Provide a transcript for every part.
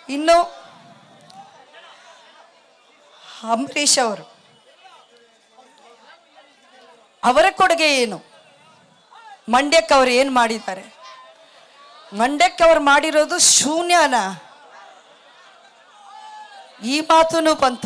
ಇನ್ನು ಅಂಬರೀಷ್ ಅವರು ಅವರ ಕೊಡುಗೆ ಏನು ಮಂಡ್ಯಕ್ಕೆ ಅವ್ರು ಏನು ಮಾಡಿದ್ದಾರೆ ಮಂಡ್ಯಕ್ಕೆ ಅವ್ರು ಮಾಡಿರೋದು ಶೂನ್ಯನ ಈ ಮಾತೂ ಬಂತು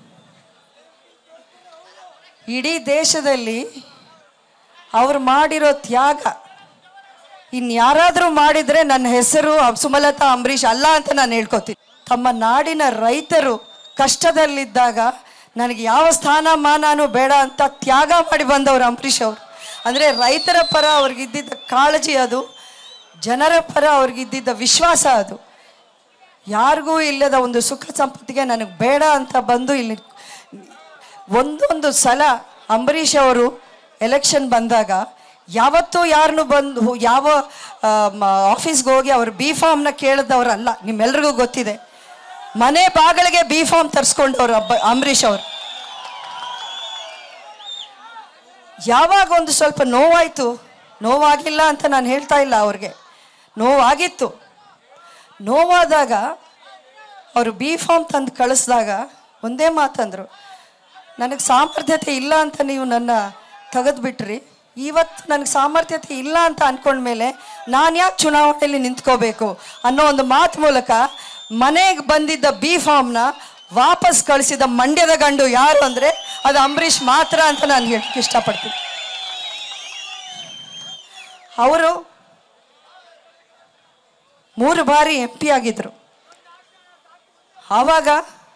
ಇಡೀ ದೇಶದಲ್ಲಿ ಅವ್ರು ಮಾಡಿರೋ ತ್ಯಾಗ ಇನ್ಯಾರಾದರೂ ಮಾಡಿದರೆ ನನ್ನ ಹೆಸರು ಸುಮಲತಾ ಅಂಬರೀಷ್ ಅಲ್ಲ ಅಂತ ನಾನು ಹೇಳ್ಕೊತೀನಿ ತಮ್ಮ ನಾಡಿನ ರೈತರು ಕಷ್ಟದಲ್ಲಿದ್ದಾಗ ನನಗೆ ಯಾವ ಸ್ಥಾನಮಾನನೂ ಬೇಡ ಅಂತ ತ್ಯಾಗ ಮಾಡಿ ಬಂದವರು ಅಂಬರೀಷ್ ಅವರು ಅಂದರೆ ರೈತರ ಪರ ಅವ್ರಿಗಿದ್ದಿದ್ದ ಕಾಳಜಿ ಅದು ಜನರ ಪರ ಅವ್ರಿಗಿದ್ದಿದ್ದ ವಿಶ್ವಾಸ ಅದು ಯಾರಿಗೂ ಇಲ್ಲದ ಒಂದು ಸುಖ ಸಂಪತ್ತಿಗೆ ನನಗೆ ಬೇಡ ಅಂತ ಬಂದು ಇಲ್ಲಿ ಒಂದೊಂದು ಸಲ ಅಂಬರೀಷ್ ಅವರು ಎಲೆಕ್ಷನ್ ಬಂದಾಗ ಯಾವತ್ತೂ ಯಾರನ್ನು ಬಂದು ಯಾವ ಆಫೀಸ್ಗೆ ಹೋಗಿ ಅವರು ಬಿ ಫಾರ್ಮ್ನ ಕೇಳಿದವರಲ್ಲ ನಿಮ್ಮೆಲ್ರಿಗೂ ಗೊತ್ತಿದೆ ಮನೆ ಬಾಗಿಲಿಗೆ ಬಿ ಫಾರ್ಮ್ ತರಿಸ್ಕೊಂಡವ್ರು ಅಬ್ಬ ಅಂಬರೀಷ್ ಅವರು ಯಾವಾಗ ಒಂದು ಸ್ವಲ್ಪ ನೋವಾಯಿತು ನೋವಾಗಿಲ್ಲ ಅಂತ ನಾನು ಹೇಳ್ತಾ ಇಲ್ಲ ಅವ್ರಿಗೆ ನೋವಾಗಿತ್ತು ನೋವಾದಾಗ ಅವರು ಬಿ ಫಾರ್ಮ್ ತಂದು ಕಳಿಸ್ದಾಗ ಒಂದೇ ಮಾತಂದರು ನನಗೆ ಸಾಮರ್ಥ್ಯತೆ ಇಲ್ಲ ಅಂತ ನೀವು ನನ್ನ ತೆಗೆದುಬಿಟ್ರಿ ಇವತ್ತು ನನಗೆ ಸಾಮರ್ಥ್ಯತೆ ಇಲ್ಲ ಅಂತ ಅಂದ್ಕೊಂಡ್ಮೇಲೆ ನಾನು ಯಾಕೆ ಚುನಾವಣೆಯಲ್ಲಿ ನಿಂತ್ಕೋಬೇಕು ಅನ್ನೋ ಒಂದು ಮಾತು ಮೂಲಕ ಮನೆಗೆ ಬಂದಿದ್ದ ಬಿ ಫಾರ್ಮ್ನ ವಾಪಸ್ ಕಳಿಸಿದ ಮಂಡ್ಯದ ಗಂಡು ಯಾರು ಅಂದರೆ ಅದು ಅಂಬರೀಷ್ ಮಾತ್ರ ಅಂತ ನಾನು ಹೇಳಕ್ಕೆ ಇಷ್ಟಪಡ್ತೀನಿ ಅವರು ಮೂರು ಬಾರಿ ಎಂ ಪಿ ಆಗಿದ್ರು ಆವಾಗ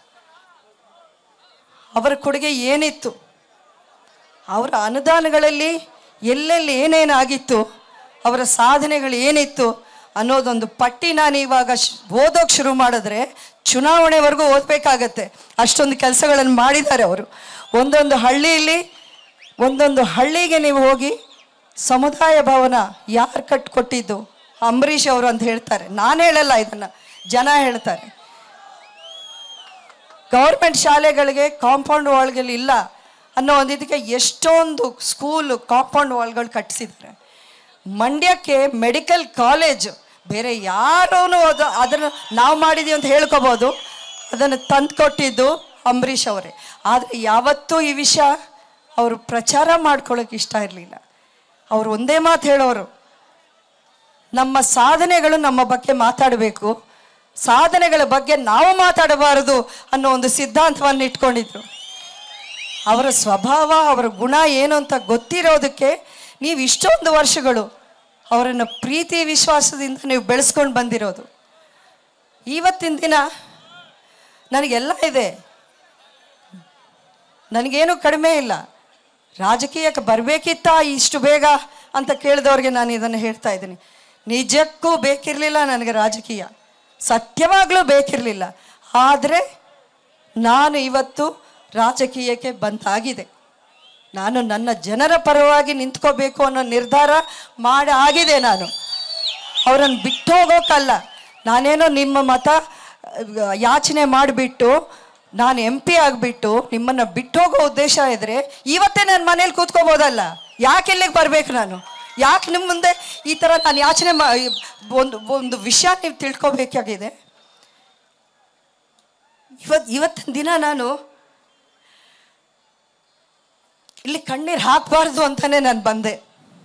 ಅವರ ಕೊಡುಗೆ ಏನಿತ್ತು ಅವರ ಅನುದಾನಗಳಲ್ಲಿ ಎಲ್ಲೆಲ್ಲಿ ಏನೇನಾಗಿತ್ತು ಅವರ ಸಾಧನೆಗಳು ಏನಿತ್ತು ಅನ್ನೋದೊಂದು ಪಟ್ಟಿ ನಾನು ಇವಾಗ ಶ್- ಓದೋಕೆ ಶುರು ಮಾಡಿದ್ರೆ ಚುನಾವಣೆವರೆಗೂ ಓದಬೇಕಾಗತ್ತೆ ಅಷ್ಟೊಂದು ಕೆಲಸಗಳನ್ನು ಮಾಡಿದ್ದಾರೆ ಅವರು ಒಂದೊಂದು ಹಳ್ಳಿಯಲ್ಲಿ ಒಂದೊಂದು ಹಳ್ಳಿಗೆ ನೀವು ಹೋಗಿ ಸಮುದಾಯ ಭವನ ಯಾರು ಕಟ್ಟಿಕೊಟ್ಟಿದ್ದು ಅಂಬರೀಷ್ ಅವರು ಅಂತ ಹೇಳ್ತಾರೆ ನಾನು ಹೇಳಲ್ಲ ಇದನ್ನು ಜನ ಹೇಳ್ತಾರೆ ಗೌರ್ಮೆಂಟ್ ಶಾಲೆಗಳಿಗೆ ಕಾಂಪೌಂಡ್ ವಾಲ್ಗಳು ಇಲ್ಲ ಅನ್ನೋ ಒಂದು ಇದಕ್ಕೆ ಎಷ್ಟೊಂದು ಸ್ಕೂಲು ಕಾಂಪೌಂಡ್ ವಾಲ್ಗಳು ಕಟ್ಟಿಸಿದ್ದಾರೆ ಮಂಡ್ಯಕ್ಕೆ ಮೆಡಿಕಲ್ ಕಾಲೇಜ್ ಬೇರೆ ಯಾರೂ ಅದು ಅದನ್ನು ನಾವು ಮಾಡಿದ್ದೀವಿ ಅಂತ ಹೇಳ್ಕೊಬೋದು ಅದನ್ನು ತಂದು ಕೊಟ್ಟಿದ್ದು ಅಂಬರೀಷ್ ಅವರೇ ಆದರೆ ಯಾವತ್ತೂ ಈ ವಿಷಯ ಅವರು ಪ್ರಚಾರ ಮಾಡ್ಕೊಳ್ಳೋಕೆ ಇಷ್ಟ ಇರಲಿಲ್ಲ ಅವರು ಒಂದೇ ಮಾತು ಹೇಳೋರು ನಮ್ಮ ಸಾಧನೆಗಳು ನಮ್ಮ ಬಗ್ಗೆ ಮಾತಾಡಬೇಕು ಸಾಧನೆಗಳ ಬಗ್ಗೆ ನಾವು ಮಾತಾಡಬಾರದು ಅನ್ನೋ ಒಂದು ಸಿದ್ಧಾಂತವನ್ನು ಇಟ್ಕೊಂಡಿದ್ರು ಅವರ ಸ್ವಭಾವ ಅವರ ಗುಣ ಏನು ಅಂತ ಗೊತ್ತಿರೋದಕ್ಕೆ ನೀವು ಇಷ್ಟೊಂದು ವರ್ಷಗಳು ಅವರನ್ನು ಪ್ರೀತಿ ವಿಶ್ವಾಸದಿಂದ ನೀವು ಬೆಳೆಸ್ಕೊಂಡು ಬಂದಿರೋದು ಇವತ್ತಿನ ದಿನ ನನಗೆಲ್ಲ ಇದೆ ನನಗೇನು ಕಡಿಮೆ ಇಲ್ಲ ರಾಜಕೀಯಕ್ಕೆ ಬರಬೇಕಿತ್ತ ಇಷ್ಟು ಬೇಗ ಅಂತ ಕೇಳಿದವ್ರಿಗೆ ನಾನು ಇದನ್ನು ಹೇಳ್ತಾ ಇದ್ದೀನಿ ನಿಜಕ್ಕೂ ಬೇಕಿರಲಿಲ್ಲ ನನಗೆ ರಾಜಕೀಯ ಸತ್ಯವಾಗಲೂ ಬೇಕಿರಲಿಲ್ಲ ಆದರೆ ನಾನು ಇವತ್ತು ರಾಜಕೀಯಕ್ಕೆ ಬಂದಾಗಿದೆ ನಾನು ನನ್ನ ಜನರ ಪರವಾಗಿ ನಿಂತ್ಕೋಬೇಕು ಅನ್ನೋ ನಿರ್ಧಾರ ಮಾಡಿ ಆಗಿದೆ ನಾನು ಅವರನ್ನು ಬಿಟ್ಟು ಹೋಗೋಕ್ಕಲ್ಲ ನಾನೇನೋ ನಿಮ್ಮ ಮತ ಅಹ್, ಯಾಚನೆ ಮಾಡಿಬಿಟ್ಟು ನಾನು ಎಂ ಪಿ ಆಗಿಬಿಟ್ಟು ನಿಮ್ಮನ್ನು ಬಿಟ್ಟು ಹೋಗೋ ಉದ್ದೇಶ ಇದ್ದರೆ ಇವತ್ತೇ ನನ್ನ ಮನೇಲಿ ಕೂತ್ಕೋಬೋದಲ್ಲ ಯಾಕೆ ಇಲ್ಲಿಗೆ ಬರಬೇಕು ನಾನು ಯಾಕೆ ನಿಮ್ಮ ಮುಂದೆ ಈ ಥರ ನಾನು ಯಾಚನೆ ಮಾ ಒಂದು ಒಂದು ವಿಷಯ ನೀವು ತಿಳ್ಕೊಬೇಕಾಗಿದೆ ಇವತ್ತು ಇವತ್ತಿನ ದಿನ ನಾನು ಇಲ್ಲಿ ಕಣ್ಣೀರು ಹಾಕಬಾರ್ದು ಅಂತಾನೆ ನಾನು ಬಂದೆ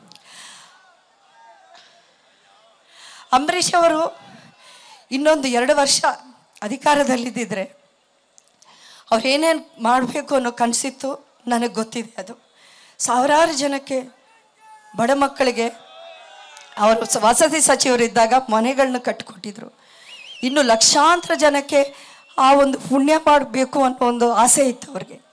ಅಂಬರೀಷ್ ಅವರು ಇನ್ನೊಂದು ಎರಡು ವರ್ಷ ಅಧಿಕಾರದಲ್ಲಿದ್ದಿದ್ರೆ ಅವ್ರು ಏನೇನು ಮಾಡಬೇಕು ಅನ್ನೋ ಕನಸಿತ್ತು ನನಗೆ ಗೊತ್ತಿದೆ ಅದು ಸಾವಿರಾರು ಜನಕ್ಕೆ ಬಡ ಮಕ್ಕಳಿಗೆ ಅವರು ಸ- ವಸತಿ ಸಚಿವರಿದ್ದಾಗ ಮನೆಗಳನ್ನ ಕಟ್ಟಿಕೊಟ್ಟಿದ್ರು ಇನ್ನು ಲಕ್ಷಾಂತರ ಜನಕ್ಕೆ ಆ ಒಂದು ಪುಣ್ಯ ಮಾಡಬೇಕು ಅನ್ನೋ ಒಂದು ಆಸೆ ಇತ್ತು ಅವ್ರಿಗೆ